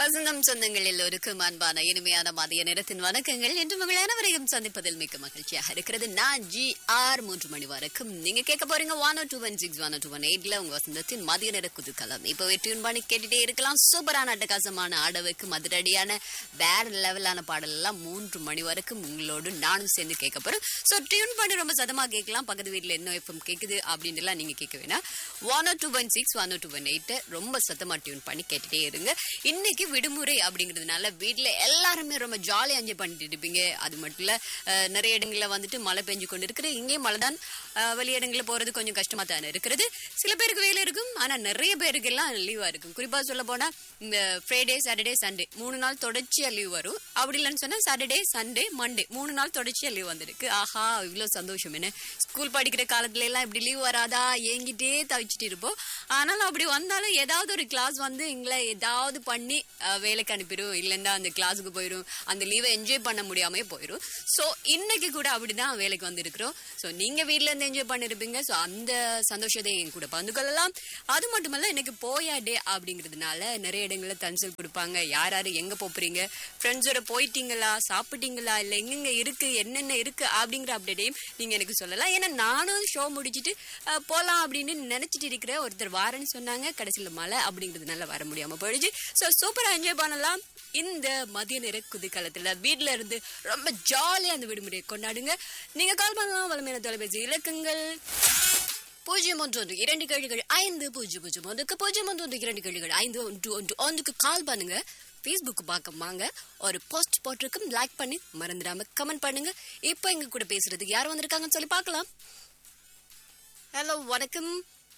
வசந்தம் சொந்தங்கள் எல்லோருக்கும் அன்பான இனிமையான மதிய நேரத்தின் வணக்கங்கள் இன்று உங்கள் அனைவரையும் சந்திப்பதில் மிக்க மகிழ்ச்சியாக இருக்கிறது நான் ஜி ஆர் மூன்று மணி வரைக்கும் நீங்க கேட்க போறீங்க one two one six one two one எயிட்ல உங்க வசந்தத்தின் மதிய நேர குதுக்கலம் இப்பவே டியூன் பண்ணி கேட்டுட்டே இருக்கலாம் சூப்பரான அட்டகாசமான ஆடவுக்கு மதுரடியான வேற லெவலான பாடல் எல்லாம் மூன்று மணி வரைக்கும் உங்களோடு நானும் சேர்ந்து கேட்க போறேன் சோ டியூன் பண்ணி ரொம்ப சதமா கேட்கலாம் பக்கத்து வீட்டுல என்ன எஃப்எம் கேக்குது அப்படின்னு எல்லாம் நீங்க கேட்க வேணாம் one two one six one two one eight ரொம்ப சத்தமா டியூன் பண்ணி கேட்டுட்டே இருங்க இன்னைக்கு விடுமுறை அப்படிங்கிறதுனால வீட்ல எல்லாருமே ரொம்ப ஜாலியா என்ஜாய் பண்ணிட்டு இருப்பீங்க அது மட்டும் இல்ல அஹ், நிறைய இடங்கள்ல வந்துட்டு மழை பெஞ்சு கொண்டு இருக்குது இங்கேயும் மழை தான் அஹ், வெளி இடங்கள்ல போறது கொஞ்சம் கஷ்டமா தானே இருக்கிறது சில பேருக்கு வேலை இருக்கும் ஆனா நிறைய பேருக்கு எல்லாம் லீவா இருக்கும் குறிப்பா சொல்ல போனா இந்த ஃப்ரைடே சாட்டர்டே சண்டே மூணு நாள் தொடர்ச்சியா லீவ் வரும் அப்படி இல்லைன்னு சொன்னா சாட்டர்டே சண்டே மண்டே மூணு நாள் தொடர்ச்சியா லீவ் வந்திருக்கு ஆஹா இவ்வளவு சந்தோஷம் என்ன ஸ்கூல் படிக்கிற காலத்துல எல்லாம் இப்படி லீவ் வராதா ஏங்கிட்டே தவிச்சிட்டு இருப்போம் ஆனாலும் அப்படி வந்தாலும் ஏதாவது ஒரு கிளாஸ் வந்து எங்களை ஏதாவது பண்ணி அஹ், வேலைக்கு அனுப்பிடும் இல்லைன்னா அந்த கிளாஸுக்கு போயிடும் அந்த லீவை என்ஜாய் பண்ண முடியாம போயிடும் ஸோ இன்னைக்கு கூட அப்படிதான் வேலைக்கு வந்திருக்கிறோம் ஸோ நீங்க வீட்ல இருந்து என்ஜாய் பண்ணிருப்பீங்க ஸோ அந்த சந்தோஷத்தை என் கூட பகிர்ந்து கொள்ளலாம் அது மட்டுமல்ல எனக்கு போயா டே அப்படிங்கிறதுனால நிறைய இடங்கள்ல தன்சல் கொடுப்பாங்க யார் யாரு எங்க போறீங்க ஃப்ரெண்ட்ஸோட போயிட்டீங்களா சாப்பிட்டீங்களா இல்ல எங்கெங்க இருக்கு என்னென்ன இருக்கு அப்படிங்கிற அப்டேட்டையும் நீங்க எனக்கு சொல்லலாம் ஏன்னா நானும் ஷோ முடிச்சிட்டு அஹ், போலாம் அப்படின்னு நினைச்சிட்டு இருக்கிற ஒருத்தர் வாரேன்னு சொன்னாங்க கடைசியில மழை அப்படிங்கிறதுனால வர முடியாம போயிடுச்சு ஸோ சூப்பரா என்ஜாய் பண்ணலாம் இந்த மதிய நேர குதிக்காலத்துல வீட்ல இருந்து ரொம்ப ஜாலியா அந்த விடுமுறையை கொண்டாடுங்க நீங்க கால் பண்ணலாம் வளமையான தொலைபேசி இலக்கங்கள் பூஜ்ஜியம் ஒன்று ஒன்று இரண்டு கேள்விகள் ஐந்து பூஜ்ஜியம் பூஜ்ஜியம் ஒன்றுக்கு பூஜ்ஜியம் ஒன்று ஒன்று இரண்டு கேள்விகள் ஐந்து ஒன்று ஒன்று ஒன்றுக்கு கால் பண்ணுங்க ஃபேஸ்புக் பார்க்க வாங்க ஒரு போஸ்ட் போட்டிருக்கும் லைக் பண்ணி மறந்துடாம கமெண்ட் பண்ணுங்க இப்போ எங்க கூட பேசுறதுக்கு யார் வந்திருக்காங்கன்னு சொல்லி பார்க்கலாம் ஹலோ வணக்கம்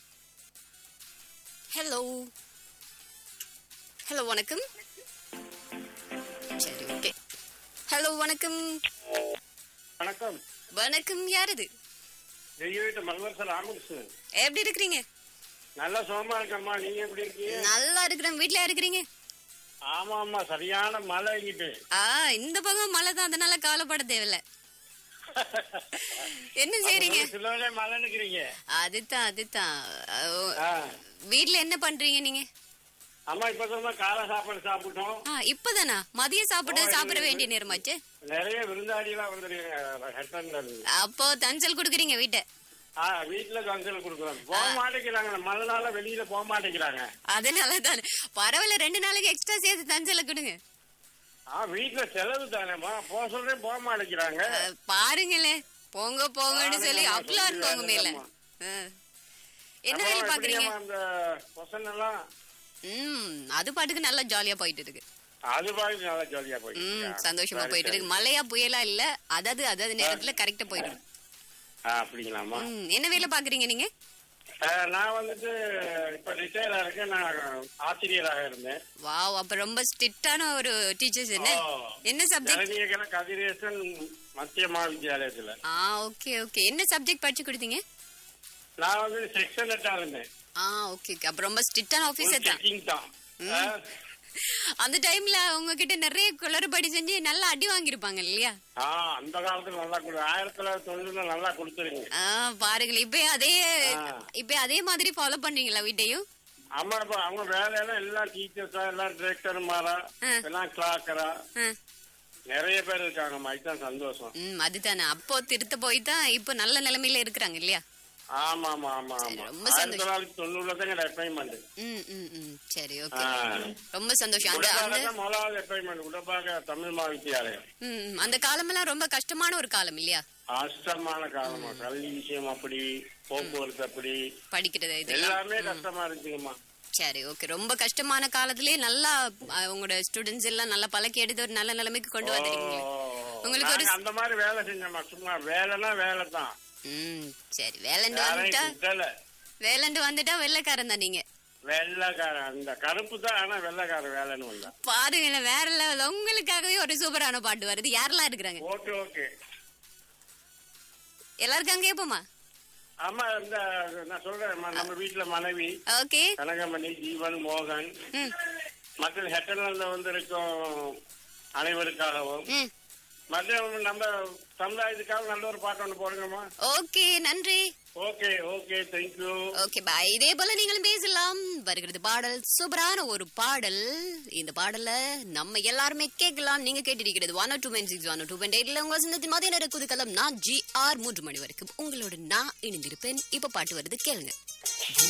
ஹலோ ஹலோ வணக்கம் சரி ஓகே ஹலோ வணக்கம் வணக்கம் வணக்கம் யார் இது தெய்வீட்டு மல்வரசல் ராமகிருஷ்ணன் எப்படி இருக்கிறீங்க நல்லா சுகமா இருக்கம்மா நீங்க எப்படி இருக்கீங்க நல்லா இருக்கிறேன் வீட்ல இருக்கிறீங்க ஆமா ஆமா சரியான மழை இங்கிட்டு ஆ இந்த பக்கம் மழை தான் அதனால கவலைப்பட தேவையில்ல என்ன செய்றீங்க சிலவரே மழை நிக்கிறீங்க அதுதான் அதுதான் அஹ், ஆ. வீட்ல என்ன பண்றீங்க நீங்க அம்மா இப்பதான் காலை சாப்பாடு சாப்பிட்டோம் ஆ இப்பதானா மதியம் சாப்பிட்டு சாப்பிட வேண்டிய நேரமாச்சு நிறைய விருந்தாடி எல்லாம் வந்துருக்காங்க ஹெட்டன்ல இருந்து அப்போ தஞ்சல் குடுக்குறீங்க வீட்டை ஆ வீட்டுல கஞ்சல் கொடுக்குறோம் போக மாட்டேங்கிறாங்க மழைனால வெளியில போக மாட்டேங்கிறாங்க அதனால தானே பரவாயில்ல ரெண்டு நாளைக்கு எக்ஸ்ட்ரா சேர்த்து தஞ்சல கொடுங்க ஆ வீட்டுல செலவு தானேம்மா போக சொல்றேன் போக மாட்டேங்கிறாங்க அஹ், பாருங்களே போங்க போங்கன்னு சொல்லி பாருங்கம்மா, அப்லா சொல்லி போங்க மேல வேண்டாம்மா. அஹ். என்ன அப்புறம் வேலை பாக்குறீங்க எப்படிம்மா அந்த பொசன் எல்லாம் ம் அது பாட்டுக்கு நல்லா ஜாலியா போயிட்டு இருக்கு அது பாட்டு நல்லா ஜாலியா போயிட்டு ம் இருக்கா? சந்தோஷமா சரி, போயிட்டு சரி. இருக்கு மழையா புயலா இல்ல அதாவது அதாவது நேரத்துல கரெக்டா போயிட்டு இருக்கு ஆ, அப்படிங்களாம்மா ம் என்ன வேலை பாக்குறீங்க நீங்க அஹ், நான் வந்துட்டு இப்ப ரிட்டையர் ஆயிருக்கேன் நான் ஆசிரியராக இருந்தேன் வாவ் அப்ப ரொம்ப ஸ்ட்ரிக்டான ஒரு டீச்சர்ஸ் என்ன ஓ. என்ன சப்ஜெக்ட் ஜனநீயகர கதிரேசன் மத்திய மகாவித்யாலயத்துல ஆ ஓகே ஓகே என்ன சப்ஜெக்ட் படிச்சு கொடுத்தீங்க நான் வந்து செக்ஷன் ஹெட்டா இருந்தேன் ஆ ஓகே ஓகே அப்ப ரொம்ப ஸ்ட்ரிக்டான ஆபீசர் தான் செக்கிங் தான் அஹ், அந்த டைம்ல உங்ககிட்ட நிறைய குளறுபடி செஞ்சு நல்லா அடி வாங்கியிருப்பாங்க இல்லையா ஆ, அந்த காலத்துல நல்லா கொடு ஆயிரத்தி தொள்ளாயிரத்தி தொண்ணூறுல நல்லா கொடுத்துருங்க ஆ பாருங்களேன் இப்ப அதே ஆ. இப்ப அதே மாதிரி ஃபாலோ பண்றீங்களா வீட்டையும் ஆமா இப்ப அவங்க வேலையெல்லாம் எல்லாம் டீச்சர்ஸா எல்லாம் டிரெக்டர் மாரா ஆ. எல்லாம் கிளாக்கரா ஆ. நிறைய பேர் இருக்காங்கம்மா இதுதான் சந்தோஷம் ம் அதுதானே அப்போ திருத்த போய் தான் இப்போ நல்ல நிலைமையில இருக்கிறாங்க இல்லையா ஆமா ஆமா ஆமா சரி, ஆமா ரொம்ப ஆயிரத்தி சந்தோஷம். தொள்ளாயிரத்தி தொண்ணூறுல தான் எங்க அப்பாயின்மெண்ட் ம் ம் ம் சரி ஓகே ஆ. ரொம்ப சந்தோஷம் அந்த அந்த உடப்பாக முதலாவது அப்பாயின்மெண்ட் உடப்பாக தமிழ் மகாவித்யாலயம் ம், ம், அந்த காலமெல்லாம் ரொம்ப கஷ்டமான ஒரு காலம் இல்லையா கஷ்டமான காலமா கல்வி விஷயம் அப்படி போக்குவரத்து அப்படி படிக்கிறது இதெல்லாம் எல்லாமே கஷ்டமா இருந்துச்சுங்கம்மா சரி ஓகே ரொம்ப கஷ்டமான காலத்திலே நல்லா அஹ், உங்களோட ஸ்டூடெண்ட்ஸ் எல்லாம் நல்லா பழக்கி எடுத்து ஒரு நல்ல நிலைமைக்கு கொண்டு வந்துருக்கீங்க உங்களுக்கு ஒரு நாங்க அந்த மாதிரி வேலை செஞ்சோம்மா சும்மா வேலைன்னா வேலை தான் ம் சரி வேலண்டு யாரையும் வந்துட்டா குத்தல வேலண்டு வந்துட்டா வெள்ளைக்காரன் தான் நீங்க வெள்ளைக்காரன் அந்த கருப்பு தான் ஆனா வெள்ளைக்காரன் வேலைன்னு வந்தா பாருங்களேன் வேற லெவல் உங்களுக்காகவே ஒரு சூப்பரான பாட்டு வருது யாரெல்லாம் இருக்கிறாங்க ஓகே ஓகே எல்லாருக்கும் கேட்போமா ஆமா இந்த நான் சொல்றேன் ம- நம்ம வீட்டுல மனைவி ஓகே கனகமணி ஜீவன் மோகன் ம் மற்ற ஹெட்டன்ல வந்து இருக்கும் அனைவருக்காகவும் ம் மற்ற நம்ம சமுதாயத்துக்காக நல்ல ஒரு பாட்டு ஒன்று போடுங்கம்மா ஓகே நன்றி okay okay thank you okay bye இதே போல நீங்களும் பேசலாம் வருகிறது பாடல் சூப்பரான ஒரு பாடல் இந்த பாடல நம்ம எல்லாருமே கேட்கலாம் நீங்க கேட்டிருக்கிறது ஒன் டூ மென் சிக்ஸ் ஒன் டூ பாயிண்ட் எயிட்ல உங்க வசந்தத்தின் மதிய நேர குதுக்கலம் நான் ஜி ஆர் மூன்று மணி வரைக்கும் உங்களோட நான் இணைந்திருப்பேன் இப்ப பாட்டு வருது கேளுங்க